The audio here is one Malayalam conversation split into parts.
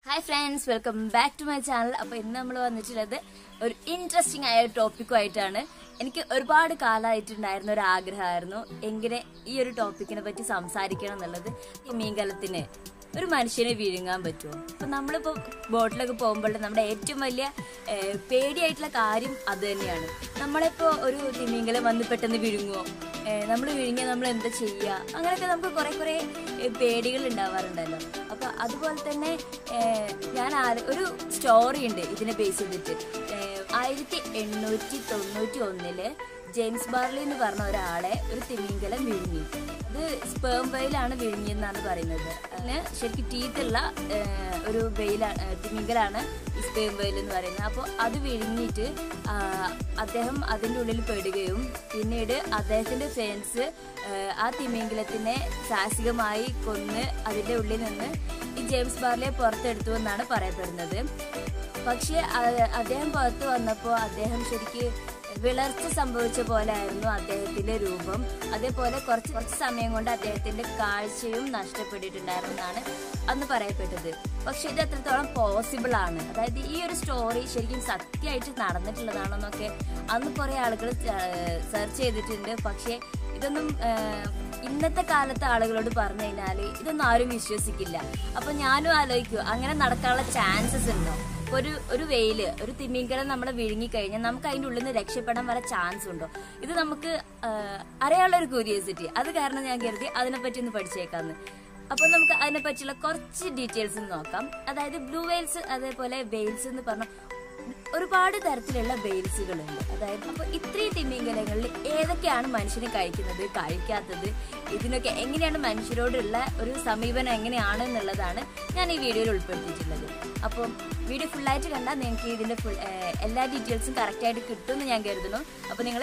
hi friends welcome back to my channel അപ്പൊ ഇന്ന് നമ്മൾ വന്നിട്ടുള്ളത് ഒരു ഇൻട്രസ്റ്റിംഗ് ആയ ടോപ്പിക്കുമായിട്ടാണ് എനിക്ക് ഒരുപാട് കാലമായിട്ടുണ്ടായിരുന്ന ഒരു ആഗ്രഹമായിരുന്നു എങ്ങനെ ഈ ഒരു ടോപ്പിക്കിനെ പറ്റി സംസാരിക്കണം എന്നുള്ളത് ഈ മീൻകലത്തിന് ഒരു മനുഷ്യനെ വിഴുങ്ങാൻ പറ്റുമോ അപ്പൊ നമ്മളിപ്പോ ബോട്ടിലൊക്കെ പോകുമ്പോൾ നമ്മുടെ ഏറ്റവും വലിയ ഏഹ്, പേടിയായിട്ടുള്ള കാര്യം അത് തന്നെയാണ് നമ്മളിപ്പോ ഒരു തിമിംഗലം വന്ന് പെട്ടെന്ന് വിഴുങ്ങുമോ നമ്മൾ വിഴുങ്ങിയാൽ നമ്മൾ എന്താ ചെയ്യുക അങ്ങനെയൊക്കെ നമുക്ക് കുറെ കുറെ ഏഹ്, പേടികൾ ഉണ്ടാവാറുണ്ടല്ലോ അപ്പൊ അതുപോലെ തന്നെ ഏഹ്, ഞാൻ ആര- ഒരു സ്റ്റോറി ഉണ്ട് ഇതിനെ ബേസ് ചെയ്തിട്ട് ഏഹ്, ആയിരത്തി എണ്ണൂറ്റി തൊണ്ണൂറ്റി ഒന്നില് ജെയിംസ് ബാർലി എന്ന് പറഞ്ഞ ഒരാളെ ഒരു തിമിംഗലം വിഴുങ്ങി ഇത് സ്പേം വെയിലാണ് വിഴുങ്ങിയെന്നാണ് പറയുന്നത് അതിന് ശരിക്കും ടീത്തുള്ള ഏഹ്, ഒരു വെയിലാണ് തിമിംഗലാണ് ഈ സ്പേം വെയിൽ എന്ന് പറയുന്നത് അപ്പോൾ അത് വിഴുങ്ങിയിട്ട് ആ, അദ്ദേഹം അതിൻ്റെ ഉള്ളിൽ പെടുകയും പിന്നീട് അദ്ദേഹത്തിന്റെ ഫാൻസ് ആ തിമിംഗലത്തിനെ സാഹസികമായി കൊന്ന് അതിന്റെ ഉള്ളിൽ നിന്ന് ഈ ജെയിംസ് ബാർലിയെ പുറത്തെടുത്തു എന്നാണ് പറയപ്പെടുന്നത് പക്ഷെ അ- അദ്ദേഹം പുറത്തു വന്നപ്പോൾ അദ്ദേഹം ശരിക്ക് വിളർച്ച സംഭവിച്ച പോലെ ആയിരുന്നു അദ്ദേഹത്തിന്റെ രൂപം അതേപോലെ കുറച്ച് കുറച്ച് സമയം കൊണ്ട് അദ്ദേഹത്തിന്റെ കാഴ്ചയും നഷ്ടപ്പെട്ടിട്ടുണ്ടായിരുന്നു എന്നാണ് അന്ന് പറയപ്പെട്ടത് പക്ഷെ ഇത് എത്രത്തോളം പോസിബിൾ ആണ് അതായത് ഈ ഒരു സ്റ്റോറി ശരിക്കും സത്യമായിട്ട് നടന്നിട്ടുള്ളതാണെന്നൊക്കെ അന്ന് കുറെ ആളുകൾ സെർച്ച് ചെയ്തിട്ടുണ്ട് പക്ഷെ ഇതൊന്നും ഏഹ്, ഇന്നത്തെ കാലത്തെ ആളുകളോട് പറഞ്ഞു കഴിഞ്ഞാൽ ഇതൊന്നും ആരും വിശ്വസിക്കില്ല അപ്പൊ ഞാനും ആലോചിക്കും അങ്ങനെ നടക്കാനുള്ള ചാൻസസ് ഉണ്ടോ ഇപ്പൊ ഒരു ഒരു വെയില് ഒരു തിമിംഗലം നമ്മളെ വിഴുങ്ങി കഴിഞ്ഞാൽ നമുക്ക് അതിന്റെ ഉള്ളിൽ നിന്ന് രക്ഷപ്പെടാൻ വരെ ചാൻസ് ഉണ്ടോ ഇത് നമുക്ക് ആഹ്, അറിയാനുള്ള ഒരു ക്യൂരിയോസിറ്റി അത് കാരണം ഞാൻ കരുതി അതിനെപ്പറ്റി ഒന്ന് പഠിച്ചേക്കാന്ന് അപ്പൊ നമുക്ക് അതിനെ പറ്റിയുള്ള കുറച്ച് ഡീറ്റെയിൽസ് നോക്കാം അതായത് ബ്ലൂ വെയിൽസ് അതേപോലെ വെയിൽസ് എന്ന് പറഞ്ഞ ഒരുപാട് തരത്തിലുള്ള വെയിൽസുകളുണ്ട് അതായത് അപ്പൊ ഇത്രയും തിമിംഗലങ്ങളിൽ ഏതൊക്കെയാണ് മനുഷ്യന് കഴിക്കുന്നത് കഴിക്കാത്തത് ഇതിനൊക്കെ എങ്ങനെയാണ് മനുഷ്യരോടുള്ള ഒരു സമീപനം എങ്ങനെയാണ് എന്നുള്ളതാണ് ഞാൻ ഈ വീഡിയോയിൽ ഉൾപ്പെടുത്തിയിട്ടുള്ളത് അപ്പം വീഡിയോ ഫുള്ളായിട്ട് കണ്ടാൽ നിങ്ങൾക്ക് ഇതിന്റെ ഫുൾ എല്ലാ ഡീറ്റെയിൽസും കറക്റ്റ് ആയിട്ട് കിട്ടുമെന്ന് ഞാൻ കരുതുന്നു അപ്പൊ നിങ്ങൾ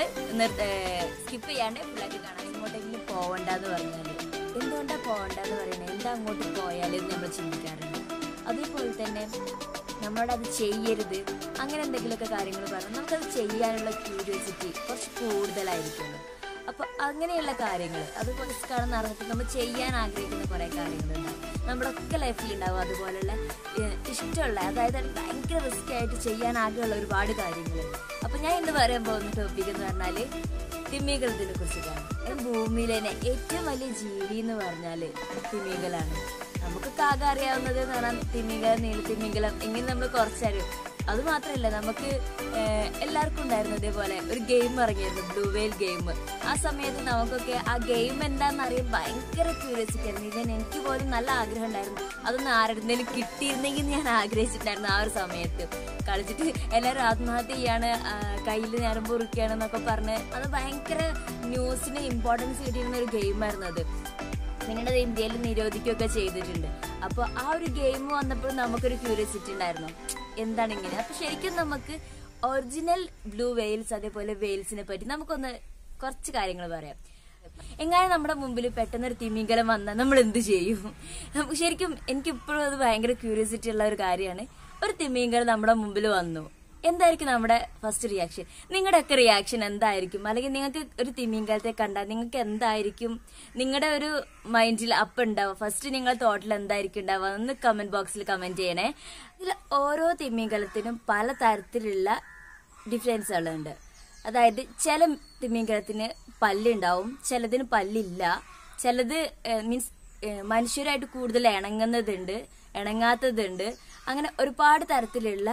സ്കിപ്പ് ചെയ്യാണ്ട് ഫുള്ളായിട്ട് കാണാം ഇങ്ങോട്ടെങ്കിലും പോവണ്ടെന്ന് പറഞ്ഞാൽ എന്തുകൊണ്ടാ പോവണ്ടെന്ന് പറയുന്നത് എന്താ അങ്ങോട്ട് പോയാലും നമ്മൾ ചിന്തിക്കാറുണ്ട് അതേപോലെ തന്നെ നമ്മളോട് അത് ചെയ്യരുത് അങ്ങനെ എന്തെങ്കിലുമൊക്കെ കാര്യങ്ങൾ പറഞ്ഞു നമുക്കത് ചെയ്യാനുള്ള ക്യൂരിയോസിറ്റി കുറച്ച് കൂടുതലായിരിക്കുമല്ലോ അപ്പൊ അങ്ങനെയുള്ള കാര്യങ്ങൾ അത് കുറച്ചാണ് നടന്നിട്ട് നമ്മൾ ചെയ്യാൻ ആഗ്രഹിക്കുന്ന കുറെ കാര്യങ്ങളുണ്ടാവും നമ്മുടെ ഒക്കെ ലൈഫിൽ ഉണ്ടാവും അതുപോലുള്ള ഏഹ്, ഇഷ്ടമുള്ള അതായത് ഭയങ്കര റിസ്ക് ആയിട്ട് ചെയ്യാൻ ആഗ്രഹമുള്ള ഒരുപാട് കാര്യങ്ങൾ അപ്പൊ ഞാൻ ഇന്ന് പറയാൻ പോകുന്ന ടോപ്പിക് എന്ന് പറഞ്ഞാല് തിമിംഗലത്തിനെ കുറിച്ചിട്ടാണ് ഈ ഭൂമിയിലെ തന്നെ ഏറ്റവും വലിയ ജീവി എന്ന് പറഞ്ഞാല് തിമിംഗലാണ് നമുക്ക് കാക അറിയാവുന്നത് എന്ന് പറഞ്ഞാൽ തിമിംഗലം നീലത്തിമിംഗലം ഇങ്ങനെ നമ്മൾ കുറച്ചറിയും അത് മാത്രമല്ല നമുക്ക് ഏഹ്, എല്ലാവർക്കും ഉണ്ടായിരുന്നു ഇതേപോലെ ഒരു ഗെയിം ഇറങ്ങിയിരുന്നു ബ്ലൂ വെയിൽ ഗെയിം ആ സമയത്ത് നമുക്കൊക്കെ ആ ഗെയിം എന്താണെന്ന് അറിയാൻ ഭയങ്കര ക്യൂരിയോസിറ്റി ആയിരുന്നു ഇവൻ എനിക്ക് പോലും നല്ല ആഗ്രഹം ഉണ്ടായിരുന്നു അതൊന്നും ആരുടെങ്കിലും കിട്ടിയിരുന്നെങ്കിൽ ഞാൻ ആഗ്രഹിച്ചിട്ടുണ്ടായിരുന്നു ആ ഒരു സമയത്ത് കളിച്ചിട്ട് എല്ലാവരും ആത്മഹത്യ ചെയ്യാണ് കയ്യിൽ ഞരമ്പ് കുറിക്കുകയാണെന്നൊക്കെ പറഞ്ഞ് അത് ഭയങ്കര ന്യൂസിന് ഇമ്പോർട്ടൻസ് കിട്ടിയിരുന്ന ഒരു ഗെയിമായിരുന്നു അത് നിങ്ങളുടെ ഇന്ത്യയിൽ നിരോധിക്കുകയൊക്കെ ചെയ്തിട്ടുണ്ട് അപ്പോൾ ആ ഒരു ഗെയിം വന്നപ്പോൾ നമുക്കൊരു ക്യൂരിയോസിറ്റി ഉണ്ടായിരുന്നു എന്താണ് ഇങ്ങനെ അപ്പൊ ശരിക്കും നമുക്ക് ഒറിജിനൽ ബ്ലൂ വെയിൽസ് അതേപോലെ വെയിൽസിനെ പറ്റി നമുക്കൊന്ന് കുറച്ച് കാര്യങ്ങൾ പറയാം എങ്ങനെ നമ്മുടെ മുമ്പിൽ പെട്ടെന്ന് ഒരു തിമിംഗലം വന്നാൽ നമ്മൾ എന്ത് ചെയ്യും നമുക്ക് ശരിക്കും എനിക്ക് ഇപ്പോഴും അത് ഭയങ്കര ക്യൂരിയോസിറ്റി ഉള്ള ഒരു കാര്യമാണ് ഒരു തിമിംഗലം നമ്മുടെ മുമ്പിൽ വന്നു എന്തായിരിക്കും നമ്മുടെ ഫസ്റ്റ് റിയാക്ഷൻ നിങ്ങളുടെയൊക്കെ റിയാക്ഷൻ എന്തായിരിക്കും അല്ലെങ്കിൽ നിങ്ങൾക്ക് ഒരു തിമിംഗലത്തെ കണ്ടാൽ നിങ്ങൾക്ക് എന്തായിരിക്കും നിങ്ങളുടെ ഒരു മൈൻഡിൽ അപ്പ് ഉണ്ടാവുക ഫസ്റ്റ് നിങ്ങളുടെ തോട്ടിൽ എന്തായിരിക്കും ഉണ്ടാവുക ഒന്ന് കമന്റ് ബോക്സിൽ കമന്റ് ചെയ്യണേ ഇതിൽ ഓരോ തിമിംഗലത്തിനും പല തരത്തിലുള്ള ഡിഫറൻസുകളുണ്ട് അതായത് ചില തിമിംഗലത്തിന് പല്ലുണ്ടാവും ചിലതിന് പല്ലില്ല ചിലത് മീൻസ് മനുഷ്യരായിട്ട് കൂടുതൽ ഇണങ്ങുന്നതുണ്ട് ഇണങ്ങാത്തതുണ്ട് അങ്ങനെ ഒരുപാട് തരത്തിലുള്ള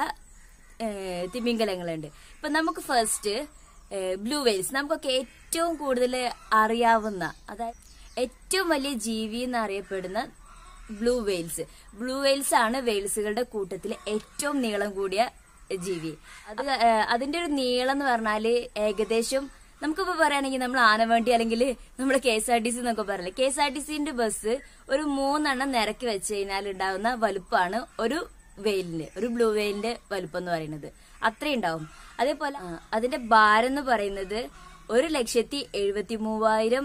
ഏഹ് തിമിംഗലങ്ങളുണ്ട് ഇപ്പൊ നമുക്ക് ഫസ്റ്റ് ബ്ലൂ വെയിൽസ് നമുക്കൊക്കെ ഏറ്റവും കൂടുതൽ അറിയാവുന്ന അതായത് ഏറ്റവും വലിയ ജീവി എന്നറിയപ്പെടുന്ന ബ്ലൂ വെയിൽസ് ബ്ലൂ വെയിൽസ് ആണ് വെയിൽസുകളുടെ കൂട്ടത്തിൽ ഏറ്റവും നീളം കൂടിയ ജീവി അത് ഏഹ് അതിന്റെ ഒരു നീളം എന്ന് പറഞ്ഞാല് ഏകദേശം നമുക്കിപ്പോ പറയുകയാണെങ്കിൽ നമ്മൾ ആനവണ്ടി അല്ലെങ്കിൽ നമ്മൾ K S R T C എന്നൊക്കെ പറയില്ലേ കെ എസ് ആർ ടി സിന്റെ ബസ് ഒരു മൂന്നെണ്ണം നിരക്കി വെച്ച് കഴിഞ്ഞാൽ ഉണ്ടാവുന്ന വലുപ്പമാണ് ഒരു വെയിലിന്റെ ഒരു ബ്ലൂ വെയിലിന്റെ വലുപ്പം എന്ന് പറയുന്നത് അത്രയും ഉണ്ടാവും അതേപോലെ ആ, അതിന്റെ ഭാരം എന്ന് പറയുന്നത് ഒരു ലക്ഷത്തി എഴുപത്തി മൂവായിരം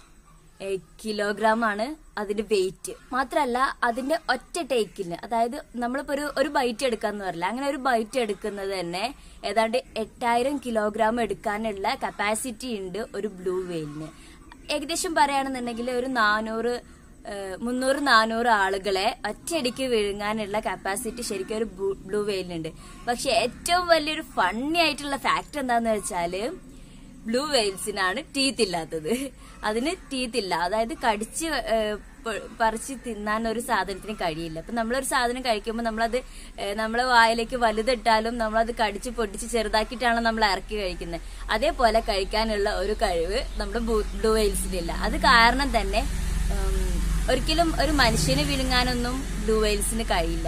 കിലോഗ്രാം ആണ് അതിന്റെ വെയിറ്റ് മാത്രല്ല അതിന്റെ ഒറ്റ ടേക്കിന് അതായത് നമ്മളിപ്പോ ഒരു ഒരു ബൈറ്റ് എടുക്കാന്ന് പറയില്ല അങ്ങനെ ഒരു ബൈറ്റ് എടുക്കുന്നത് തന്നെ ഏതാണ്ട് എട്ടായിരം കിലോഗ്രാം എടുക്കാനുള്ള കപ്പാസിറ്റി ഉണ്ട് ഒരു ബ്ലൂ വെയിലിന് ഏകദേശം പറയുകയാണെന്നുണ്ടെങ്കിൽ ഒരു നാനൂറ് ഏഹ്, മുന്നൂറ് നാനൂറ് ആളുകളെ ഒറ്റയടിക്ക് വിഴുങ്ങാനുള്ള കപ്പാസിറ്റി ശരിക്കും ഒരു ബ്ലൂ വെയിലിനുണ്ട് പക്ഷെ ഏറ്റവും വലിയൊരു ഫണ്ണി ആയിട്ടുള്ള ഫാക്ട് എന്താന്ന് വെച്ചാല് ബ്ലൂ വെയിൽസിനാണ് ടീത്ത് ഇല്ലാത്തത് അതിന് ടീത്ത് ഇല്ല അതായത് കടിച്ച് ഏഹ്, പ- പറിച്ച് തിന്നാൻ ഒരു സാധനത്തിന് കഴിയില്ല അപ്പൊ നമ്മളൊരു സാധനം കഴിക്കുമ്പോൾ നമ്മളത് ഏഹ്, നമ്മളെ വായിലേക്ക് വലുതിട്ടാലും നമ്മളത് കടിച്ച് പൊട്ടിച്ച് ചെറുതാക്കിയിട്ടാണ് നമ്മൾ ഇറക്കി കഴിക്കുന്നത് അതേപോലെ കഴിക്കാനുള്ള ഒരു കഴിവ് നമ്മുടെ ബ്ലൂ വെയിൽസിനില്ല അത് കാരണം തന്നെ ഉം, ഒരിക്കലും ഒരു മനുഷ്യനെ വിഴുങ്ങാനൊന്നും ബ്ലൂ വെയിൽസിന് കഴിയില്ല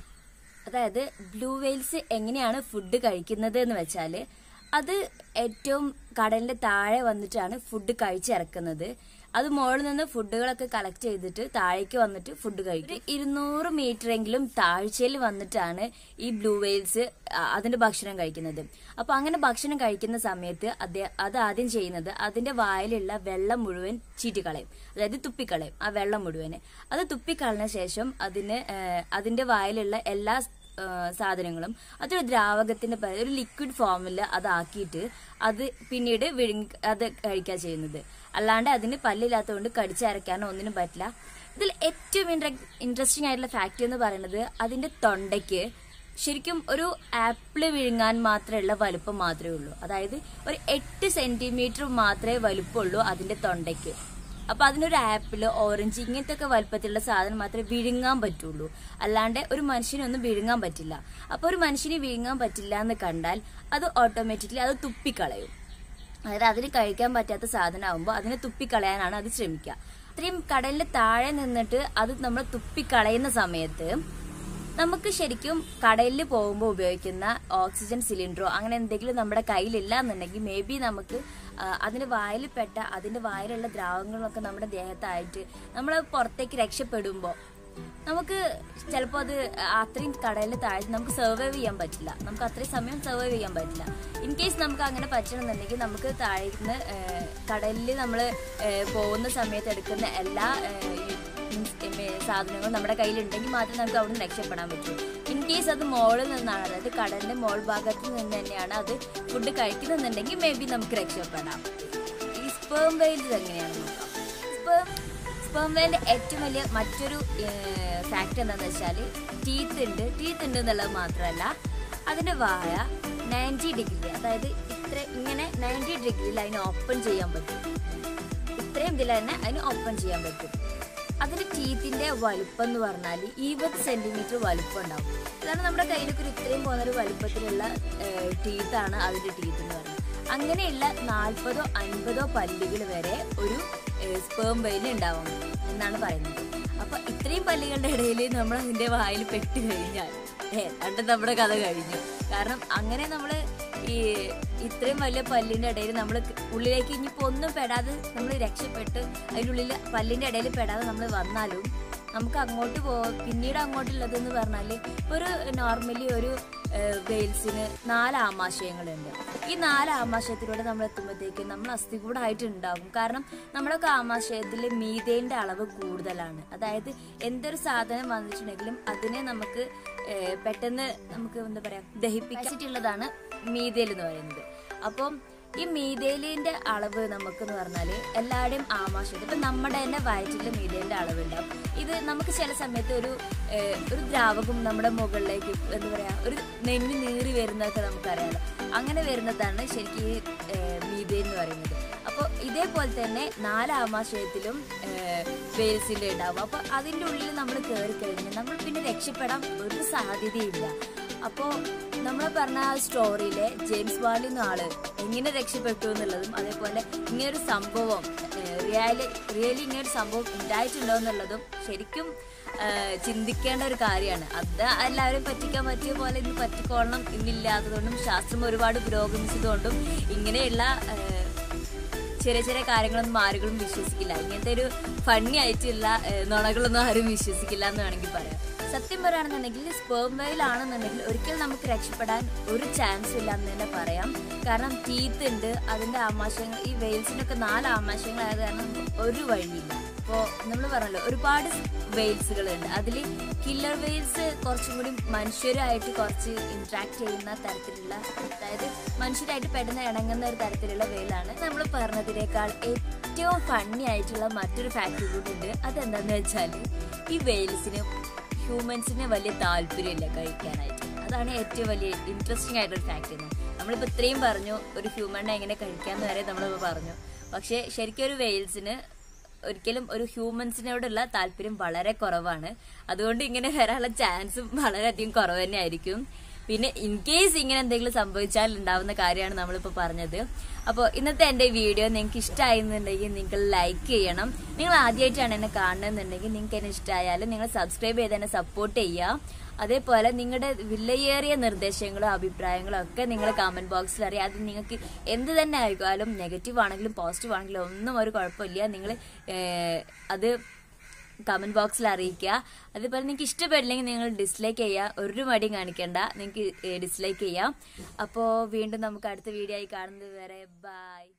അതായത് ബ്ലൂ വെയിൽസ് എങ്ങനെയാണ് ഫുഡ് കഴിക്കുന്നത് എന്ന് വെച്ചാല് അത് ഏറ്റവും കടലിന്റെ താഴെ വന്നിട്ടാണ് ഫുഡ് കഴിച്ചിറക്കുന്നത് അത് മുകളിൽ നിന്ന് ഫുഡുകളൊക്കെ കളക്ട് ചെയ്തിട്ട് താഴേക്ക് വന്നിട്ട് ഫുഡ് കഴിക്കും ഒരു ഇരുന്നൂറ് മീറ്റർ എങ്കിലും താഴ്ചയിൽ വന്നിട്ടാണ് ഈ ബ്ലൂ വെയിൽസ് അതിന്റെ ഭക്ഷണം കഴിക്കുന്നത് അപ്പൊ അങ്ങനെ ഭക്ഷണം കഴിക്കുന്ന സമയത്ത് അദ്ദേഹം അത് ആദ്യം ചെയ്യുന്നത് അതിന്റെ വായിലുള്ള വെള്ളം മുഴുവൻ ചീറ്റിക്കളയും അതായത് തുപ്പിക്കളയും ആ വെള്ളം മുഴുവന് അത് തുപ്പിക്കളഞ്ഞ ശേഷം അതിന് ഏഹ്, അതിന്റെ വായിലുള്ള എല്ലാ ആ, സാധനങ്ങളും അതൊരു ദ്രാവകത്തിന്റെ പ- ഒരു ലിക്വിഡ് ഫോമിൽ അതാക്കിയിട്ട് അത് പിന്നീട് വിഴുങ്ങി അത് കഴിക്കുക ചെയ്യുന്നത് അല്ലാണ്ട് അതിന് പല്ലില്ലാത്തതുകൊണ്ട് കടിച്ചരയ്ക്കാനോ ഒന്നിനും പറ്റില്ല ഇതിൽ ഏറ്റവും ഇൻട്രസ്റ്റിംഗ് ആയിട്ടുള്ള ഫാക്ട് എന്ന് പറയുന്നത് അതിന്റെ തൊണ്ടയ്ക്ക് ശരിക്കും ഒരു ആപ്പിള് വിഴുങ്ങാൻ മാത്രമുള്ള വലുപ്പം മാത്രമേ ഉള്ളൂ അതായത് ഒരു എട്ട് സെന്റിമീറ്റർ മാത്രമേ വലുപ്പമുള്ളൂ അതിന്റെ തൊണ്ടയ്ക്ക് അപ്പൊ അതിനൊരു ആപ്പിള് ഓറഞ്ച് ഇങ്ങനത്തെ ഒക്കെ വലുപ്പത്തിലുള്ള സാധനം മാത്രമേ വിഴുങ്ങാൻ പറ്റുള്ളൂ അല്ലാണ്ട് ഒരു മനുഷ്യനൊന്നും വിഴുങ്ങാൻ പറ്റില്ല അപ്പൊ ഒരു മനുഷ്യന് വിഴുങ്ങാൻ പറ്റില്ല എന്ന് കണ്ടാൽ അത് ഓട്ടോമാറ്റിക്കലി അത് തുപ്പിക്കളയും അതായത് അതിന് കഴിക്കാൻ പറ്റാത്ത സാധനമാകുമ്പോൾ അതിനെ തുപ്പിക്കളയാനാണ് അത് ശ്രമിക്കുക അത്രയും കടലിന്റെ താഴെ നിന്നിട്ട് അത് നമ്മൾ തുപ്പിക്കളയുന്ന സമയത്ത് നമുക്ക് ശരിക്കും കടലിൽ പോകുമ്പോൾ ഉപയോഗിക്കുന്ന ഓക്സിജൻ സിലിണ്ടറോ അങ്ങനെ എന്തെങ്കിലും നമ്മുടെ കയ്യിലില്ല എന്നുണ്ടെങ്കിൽ മേ ബി നമുക്ക് ആ, അതിന്റെ വായിൽ പെട്ട അതിന്റെ വായിലുള്ള ദ്രാവകങ്ങളൊക്കെ നമ്മുടെ ദേഹത്തായിട്ട് നമ്മൾ പുറത്തേക്ക് രക്ഷപ്പെടുമ്പോൾ നമുക്ക് ചിലപ്പോൾ അത് അത്രയും കടലിൽ താഴെ നമുക്ക് സർവൈവ് ചെയ്യാൻ പറ്റില്ല നമുക്ക് അത്രയും സമയം സർവൈവ് ചെയ്യാൻ പറ്റില്ല ഇൻ കേസ് നമുക്ക് അങ്ങനെ പറ്റണമെന്നുണ്ടെങ്കിൽ നമുക്ക് താഴ്ന്ന് കടലിൽ നമ്മൾ പോകുന്ന സമയത്ത് എടുക്കുന്ന എല്ലാ ഏഹ്, ഈ മീൻസ് സാധനങ്ങളും നമ്മുടെ കയ്യിലുണ്ടെങ്കിൽ മാത്രമേ നമുക്ക് അവിടെ നിന്ന് രക്ഷപ്പെടാൻ പറ്റൂ ഇൻ കേസ് അത് മോളിൽ നിന്നാണ് അതായത് കടലിന്റെ മോൾ ഭാഗത്ത് നിന്ന് തന്നെയാണ് അത് ഫുഡ് കഴിക്കുന്നുണ്ടെങ്കിൽ മേ ബി നമുക്ക് രക്ഷപ്പെടാം ഈ സ്പേം വെയിൽസ് എങ്ങനെയാണെന്ന് നോക്കാം സ്പേം സ്പേം വെയിലിന്റെ ഏറ്റവും വലിയ മറ്റൊരു ഫാക്ട് എന്താണെന്ന് വെച്ചാൽ ടീത്ത് ഉണ്ട് ടീത്ത് ഉണ്ട് എന്നുള്ളത് മാത്രമല്ല അതിന്റെ വായ നയൻറ്റി ഡിഗ്രി അതായത് ഇത്ര ഇങ്ങനെ നയൻറ്റി ഡിഗ്രിയിൽ അതിനെ ഓപ്പൺ ചെയ്യാൻ പറ്റും ഇത്രയും ഇതിൽ തന്നെ അതിന് ഓപ്പൺ ചെയ്യാൻ പറ്റും അതിന്റെ ടീത്തിന്റെ വലുപ്പം എന്ന് പറഞ്ഞാൽ ഇരുപത് സെന്റിമീറ്റർ വലുപ്പം ഉണ്ടാവും അതാണ് നമ്മുടെ കയ്യിലൊക്കെ ഒരു ഇത്രയും പോകുന്ന ഒരു വലുപ്പത്തിലുള്ള ടീത്താണ് അതിന്റെ ടീത്ത് എന്ന് പറയുന്നത് അങ്ങനെയുള്ള നാൽപ്പതോ അൻപതോ പല്ലുകൾ വരെ ഒരു സ്പേം വെയിൽ ഉണ്ടാവും എന്നാണ് പറയുന്നത് അപ്പൊ ഇത്രയും പല്ലുകളുടെ ഇടയിൽ നമ്മൾ അതിന്റെ വായിൽ പെട്ട് കഴിഞ്ഞാൽ ഏതാണ്ട് നമ്മുടെ കഥ കഴിഞ്ഞു കാരണം അങ്ങനെ നമ്മൾ ഈ ഇത്രയും വലിയ പല്ലിന്റെ ഇടയിൽ നമ്മൾ ഉള്ളിലേക്ക് ഇനിയിപ്പോ ഒന്നും പെടാതെ നമ്മൾ രക്ഷപ്പെട്ട് അതിനുള്ളിൽ പല്ലിന്റെ ഇടയിൽ പെടാതെ നമ്മൾ വന്നാലും നമുക്ക് അങ്ങോട്ട് പോ പിന്നീട് അങ്ങോട്ടുള്ളത് എന്ന് പറഞ്ഞാൽ ഒരു നോർമലി ഒരു വെയിൽസിന് നാല് ആമാശയങ്ങളുണ്ട് ഈ നാല് ആമാശയത്തിലൂടെ നമ്മൾ എത്തുമ്പോഴത്തേക്ക് നമ്മൾ അസ്ഥികൂടായിട്ടുണ്ടാകും കാരണം നമ്മളൊക്കെ ആമാശയത്തിൽ മീതേന്റെ അളവ് കൂടുതലാണ് അതായത് എന്തൊരു സാധനം വന്നിട്ടുണ്ടെങ്കിലും അതിനെ നമുക്ക് ഏഹ്, പെട്ടെന്ന് നമുക്ക് എന്താ പറയാ ദഹിപ്പിച്ചിട്ടുള്ളതാണ് മീതേൽ എന്ന് പറയുന്നത് അപ്പം ഈ മീതേലിന്റെ അളവ് നമുക്കെന്ന് പറഞ്ഞാല് എല്ലാവരുടെയും ആമാശയത്തിൽ ഇപ്പൊ നമ്മുടെ തന്നെ വയറ്റിൽ മീതേലിന്റെ അളവ് ഉണ്ടാവും ഇത് നമുക്ക് ചില സമയത്ത് ഒരു ഏഹ്, ഒരു ദ്രാവകം നമ്മുടെ മുകളിലേക്ക് എന്താ പറയാ ഒരു നെഞ്ഞ് നീറി വരുന്നതൊക്കെ നമുക്കറിയാലോ അങ്ങനെ വരുന്നതാണ് ശരിക്കും ഈ മീതേൽ എന്ന് പറയുന്നത് അപ്പോൾ ഇതേപോലെ തന്നെ നാല് ആമാശയത്തിലും വെയിൽസിന്റെ ഉണ്ടാവും അപ്പോൾ അതിൻ്റെ ഉള്ളിൽ നമ്മൾ കയറി കഴിഞ്ഞാൽ നമ്മൾ പിന്നെ രക്ഷപ്പെടാൻ ഒരു സാധ്യതയില്ല അപ്പോൾ നമ്മൾ പറഞ്ഞ ആ സ്റ്റോറിയിലെ ജെയിംസ് വാലി എന്ന ആള് എങ്ങനെ രക്ഷപ്പെട്ടു എന്നുള്ളതും അതേപോലെ ഇങ്ങനൊരു സംഭവം റിയലി റിയലി ഇങ്ങനൊരു സംഭവം ഉണ്ടായിട്ടുണ്ടോ എന്നുള്ളതും ശരിക്കും ഏഹ്, ചിന്തിക്കേണ്ട ഒരു കാര്യമാണ് അത് എല്ലാവരും പറ്റിക്കാൻ പറ്റിയ പോലെ ഇന്ന് പറ്റിക്കോളണം ഇന്നില്ലാത്തതുകൊണ്ടും ശാസ്ത്രം ഒരുപാട് പുരോഗമിച്ചതുകൊണ്ടും ഇങ്ങനെയുള്ള ഏഹ്, ചെറിയ ചെറിയ കാര്യങ്ങളൊന്നും ആരുകളും വിശ്വസിക്കില്ല ഇങ്ങനത്തെ ഒരു ഫണ്ണി ആയിട്ടുള്ള ഏഹ്, നുണകളൊന്നും ആരും വിശ്വസിക്കില്ല എന്ന് വേണമെങ്കിൽ പറയാം സത്യം പറയുകയാണെന്നുണ്ടെങ്കിൽ സ്പേം വെയിൽ ആണെന്നുണ്ടെങ്കിൽ ഒരിക്കലും നമുക്ക് രക്ഷപ്പെടാൻ ഒരു ചാൻസും ഇല്ല എന്ന് തന്നെ പറയാം കാരണം ടീത്ത് ഉണ്ട് അതിന്റെ ആമാശയങ്ങൾ ഈ വെയിൽസിനൊക്കെ നാല് ആമാശയങ്ങളായത് കാരണം നമുക്ക് ഒരു വഴിയില്ല അപ്പോൾ നമ്മൾ പറഞ്ഞല്ലോ ഒരുപാട് വെയിൽസുകളുണ്ട് അതിൽ കില്ലർ വെയിൽസ് കുറച്ചും കൂടി മനുഷ്യരുമായിട്ട് കുറച്ച് ഇന്ററാക്ട് ചെയ്യുന്ന തരത്തിലുള്ള അതായത് മനുഷ്യരായിട്ട് പെട്ടെന്ന് ഇണങ്ങുന്ന ഒരു തരത്തിലുള്ള വെയിലാണ് നമ്മൾ പറഞ്ഞതിനേക്കാൾ ഏറ്റവും ഫണ്ണി ആയിട്ടുള്ള മറ്റൊരു ഫാക്ടറി കൂടി ഉണ്ട് അതെന്താന്ന് വെച്ചാൽ ഈ വെയിൽസിന് ഹ്യൂമൻസിന് വലിയ താല്പര്യമില്ല കഴിക്കാനായിട്ട് അതാണ് ഏറ്റവും വലിയ ഇൻട്രസ്റ്റിംഗ് ആയിട്ടൊരു ഫാക്ട് എന്ന് നമ്മളിപ്പോൾ ഇത്രയും പറഞ്ഞു ഒരു ഹ്യൂമനെ എങ്ങനെ കഴിക്കാന്ന് വരെ നമ്മളിപ്പോൾ പറഞ്ഞു പക്ഷേ ശരിക്കും ഒരു വെയിൽസിന് ഒരിക്കലും ഒരു ഹ്യൂമൻസിനോടുള്ള താല്പര്യം വളരെ കുറവാണ് അതുകൊണ്ട് ഇങ്ങനെ വരാനുള്ള ചാൻസും വളരെയധികം കുറവ് തന്നെ ആയിരിക്കും പിന്നെ ഇൻ കേസ് ഇങ്ങനെ എന്തെങ്കിലും സംഭവിച്ചാൽ ഉണ്ടാവുന്ന കാര്യമാണ് നമ്മളിപ്പോൾ പറഞ്ഞത് അപ്പോൾ ഇന്നത്തെ എൻ്റെ വീഡിയോ നിങ്ങൾക്ക് ഇഷ്ടമായിരുന്നുണ്ടെങ്കിൽ നിങ്ങൾ ലൈക്ക് ചെയ്യണം നിങ്ങൾ ആദ്യമായിട്ടാണ് എന്നെ കാണുന്നതെന്നുണ്ടെങ്കിൽ നിങ്ങൾക്ക് എന്നെ ഇഷ്ടമായാലും നിങ്ങൾ സബ്സ്ക്രൈബ് ചെയ്ത് എന്നെ സപ്പോർട്ട് ചെയ്യുക അതേപോലെ നിങ്ങളുടെ വിലയേറിയ നിർദ്ദേശങ്ങളോ അഭിപ്രായങ്ങളോ ഒക്കെ നിങ്ങൾ കമന്റ് ബോക്സിൽ അറിയാം അത് നിങ്ങൾക്ക് എന്ത് തന്നെ ആയിക്കാലും നെഗറ്റീവ് ആണെങ്കിലും പോസിറ്റീവ് ആണെങ്കിലും ഒന്നും ഒരു കുഴപ്പമില്ല നിങ്ങൾ അത് കമന്റ് ബോക്സിൽ അറിയിക്കുക അതേപോലെ നിങ്ങൾക്ക് ഇഷ്ടപ്പെടില്ലെങ്കിൽ നിങ്ങൾ ഡിസ്ലൈക്ക് ചെയ്യുക ഒരു മടിയും കാണിക്കണ്ട നിങ്ങൾക്ക് ഡിസ്ലൈക്ക് ചെയ്യാം അപ്പോൾ വീണ്ടും നമുക്ക് അടുത്ത വീഡിയോ ആയി കാണുന്നത് വരെ ബൈ